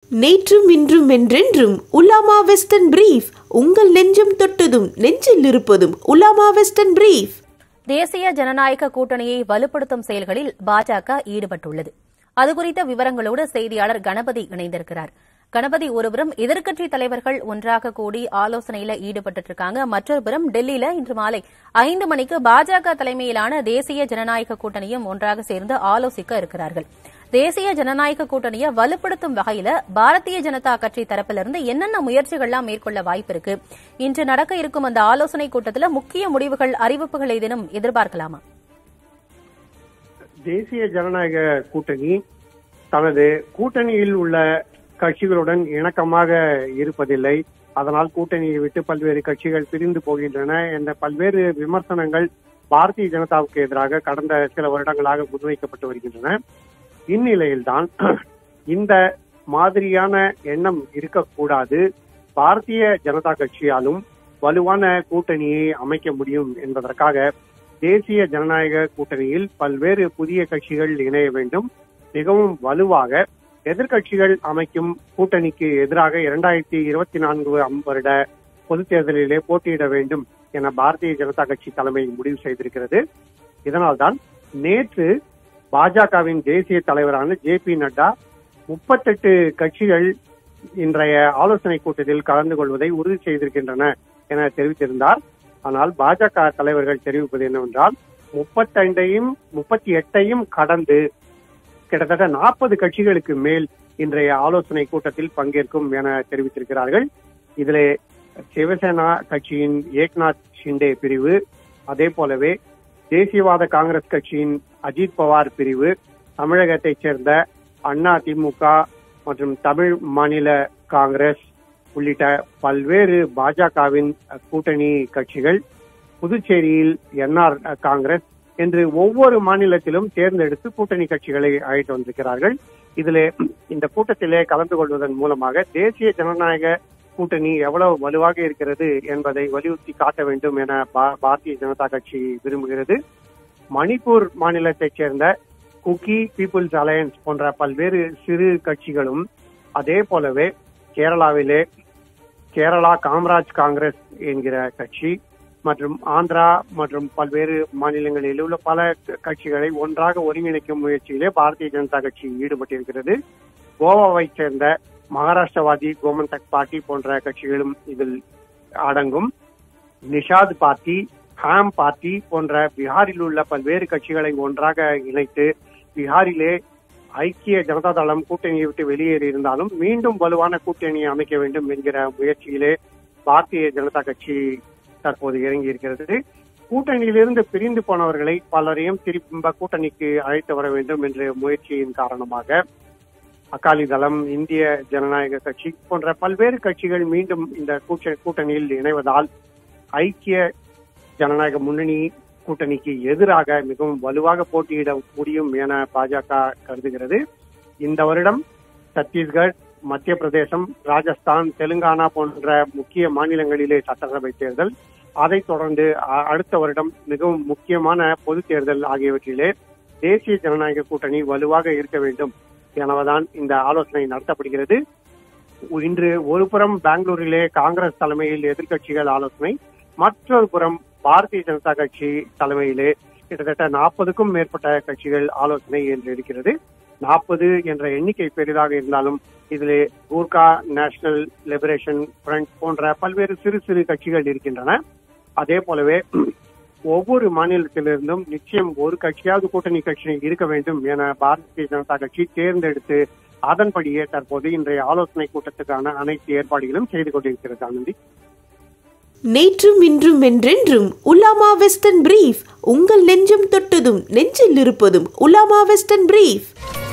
நேற்றும் இன்றும் என்றென்றும் உலாமா வெஸ்டர்ன் பிரீஃப் உங்கள் நெஞ்சம் தொட்டதும் நெஞ்சில் இருப்பதும் உலாமா வெஸ்டர்ன் பிரீஃப் தேசிய ஜனநாயக கூட்டணியை வலுப்படுத்தும் செயல்களில் பாஜக ஈடுபட்டுள்ளது அது குறித்த விவரங்களோடு செய்தியாளர் கணபதி இணைந்திருக்கிறார் கணபதி ஒருபுறம் எதிர்க்கட்சி தலைவர்கள் ஒன்றாக கூடி ஆலோசனையில ஈடுபட்டு இருக்காங்க மற்றொரு புறம் டெல்லியில இன்று மாலை ஐந்து மணிக்கு பாஜக தலைமையிலான தேசிய ஜனநாயக கூட்டணியும் ஒன்றாக சேர்ந்து ஆலோசிக்க இருக்கிறார்கள் தேசிய ஜனநாயக கூட்டணியை வலுப்படுத்தும் வகையில பாரதிய ஜனதா கட்சி தரப்பிலிருந்து என்னென்ன முயற்சிகள்லாம் மேற்கொள்ள வாய்ப்பு இருக்கு இன்று நடக்க இருக்கும் அந்த ஆலோசனை கூட்டத்தில் முக்கிய முடிவுகள் அறிவிப்புகள் ஏதேனும் எதிர்பார்க்கலாமா தேசிய ஜனநாயக கூட்டணி தனது கூட்டணியில் உள்ள கட்சிகளுடன் இணக்கமாக இருப்பதில்லை அதனால் கூட்டணியை விட்டு பல்வேறு கட்சிகள் பிரிந்து போகின்றன என்ற பல்வேறு விமர்சனங்கள் பாரதிய ஜனதாவுக்கு எதிராக கடந்த சில வருடங்களாக முன்வைக்கப்பட்டு வருகின்றன இந்நிலையில்தான் இந்த மாதிரியான எண்ணம் இருக்கக்கூடாது பாரதிய ஜனதா கட்சியாலும் வலுவான கூட்டணியை அமைக்க முடியும் என்பதற்காக தேசிய ஜனநாயக கூட்டணியில் பல்வேறு புதிய கட்சிகள் இணைய வேண்டும் மிகவும் வலுவாக எதிர்க்கட்சிகள் அமைக்கும் கூட்டணிக்கு எதிராக இரண்டாயிரத்தி இருபத்தி நான்கு வருட பொதுத் தேர்தலிலே போட்டியிட வேண்டும் என பாரதிய ஜனதா கட்சி தலைமை முடிவு செய்திருக்கிறது இதனால்தான் நேற்று பாஜகவின் தேசிய தலைவரான ஜே பி நட்டா முப்பத்தெட்டு கட்சிகள் இன்றைய ஆலோசனை கூட்டத்தில் கலந்து கொள்வதை உறுதி செய்திருக்கின்றன என தெரிவித்திருந்தார் ஆனால் பாஜக தலைவர்கள் தெரிவிப்பது என்னவென்றால் முப்பத்தைந்தையும் முப்பத்தி எட்டையும் கடந்து கிட்டத்தட்ட நாற்பது கட்சிகளுக்கு மேல் இன்றைய ஆலோசனை கூட்டத்தில் பங்கேற்கும் என தெரிவித்திருக்கிறார்கள் இதிலே சிவசேனா கட்சியின் ஏக்நாத் ஷிண்டே பிரிவு அதே போலவே தேசியவாத காங்கிரஸ் கட்சியின் அஜித் பவார் பிரிவு தமிழகத்தைச் சேர்ந்த அண்ணா திமுக மற்றும் தமிழ் மாநில காங்கிரஸ் உள்ளிட்ட பல்வேறு பாஜகவின் கூட்டணி கட்சிகள் புதுச்சேரியில் என்ஆர் காங்கிரஸ் என்று ஒவ்வொரு மாநிலத்திலும் தேர்ந்தெடுத்து கூட்டணி கட்சிகளை அழைத்து வந்திருக்கிறார்கள் இதிலே இந்த கூட்டத்திலே கலந்து கொள்வதன் மூலமாக தேசிய ஜனநாயக கூட்டணி எவ்வளவு வலுவாக இருக்கிறது என்பதை வலியுறுத்தி காட்ட வேண்டும் என பாரதிய ஜனதா கட்சி விரும்புகிறது மணிப்பூர் மாநிலத்தைச் சேர்ந்த குக்கி பீப்புள்ஸ் அலையன்ஸ் போன்ற பல்வேறு சிறு கட்சிகளும் அதே போலவே கேரளாவிலே கேரளா காமராஜ் காங்கிரஸ் என்கிற கட்சி மற்றும் ஆந்திரா மற்றும் பல்வேறு மாநிலங்களில் உள்ள பல கட்சிகளை ஒன்றாக ஒருங்கிணைக்கும் முயற்சியிலே பாரதிய ஜனதா கட்சி ஈடுபட்டிருக்கிறது கோவாவை சேர்ந்த மகாராஷ்டிரவாதி கோமந்தக் பார்ட்டி போன்ற கட்சிகளும் இதில் அடங்கும் நிஷாத் பார்ட்டி ஹாம் பார்ட்டி போன்ற பீகாரில் உள்ள பல்வேறு கட்சிகளை ஒன்றாக இணைத்து பீகாரிலே ஐக்கிய ஜனதா தளம் கூட்டணியை விட்டு வெளியேறி இருந்தாலும் மீண்டும் வலுவான கூட்டணியை அமைக்க வேண்டும் என்கிற முயற்சியிலே பாரதிய ஜனதா கட்சி தற்போது இறங்கி இருக்கிறது கூட்டணியிலிருந்து பிரிந்து போனவர்களை பலரையும் திரும்ப கூட்டணிக்கு அழைத்து வர வேண்டும் என்ற முயற்சியின் காரணமாக அகாலி தளம் இந்திய ஜனநாயக கட்சி போன்ற பல்வேறு கட்சிகள் மீண்டும் இந்த கூட்டணியில் இணைவதால் ஐக்கிய ஜனநாயக முன்னணி கூட்டணிக்கு எதிராக மிகவும் வலுவாக போட்டியிட முடியும் என பாஜக கருதுகிறது இந்த வருடம் சத்தீஸ்கர் மத்திய பிரதேசம் ராஜஸ்தான் தெலுங்கானா போன்ற முக்கிய மாநிலங்களிலே சட்டசபை தேர்தல் அதைத் தொடர்ந்து அடுத்த வருடம் மிகவும் முக்கியமான பொது தேர்தல் ஆகியவற்றிலே தேசிய ஜனநாயக கூட்டணி வலுவாக இருக்க வேண்டும் எனவதான் இந்த ஆலோசனை நடத்தப்படுகிறது இன்று ஒரு புறம் பெங்களூரிலே காங்கிரஸ் தலைமையில் எதிர்க்கட்சிகள் ஆலோசனை மற்றொரு புறம் பாரதிய ஜனதா கட்சி தலைமையிலே கிட்டத்தட்ட நாற்பதுக்கும் மேற்பட்ட கட்சிகள் ஆலோசனை என்று இருக்கிறது நாற்பது என்ற எண்ணிக்கை பெரிதாக இருந்தாலும் இதிலே கூர்கா நேஷனல் லிபரேஷன் ஃப்ரண்ட் போன்ற பல்வேறு சிறு சிறு கட்சிகள் இருக்கின்றன அதே போலவே ஒவ்வொரு மாநிலத்திலிருந்தும் நிச்சயம் ஒரு கட்சியாவது கூட்டணி கட்சி இருக்க வேண்டும் என பாரதிய ஜனதா கட்சி தேர்ந்தெடுத்து அதன்படியே தற்போது இன்றைய ஆலோசனை கூட்டத்துக்கான அனைத்து ஏற்பாடுகளும் செய்து கொண்டிருக்கிறது ஆனந்தி நேற்றும் இன்றும் என்றென்றும் உலாமா வெஸ்டர்ன் பிரீஃப் உங்கள் நெஞ்சம் தொட்டதும் நெஞ்சில் இருப்பதும் உலாமா வெஸ்டர்ன் பிரீஃப்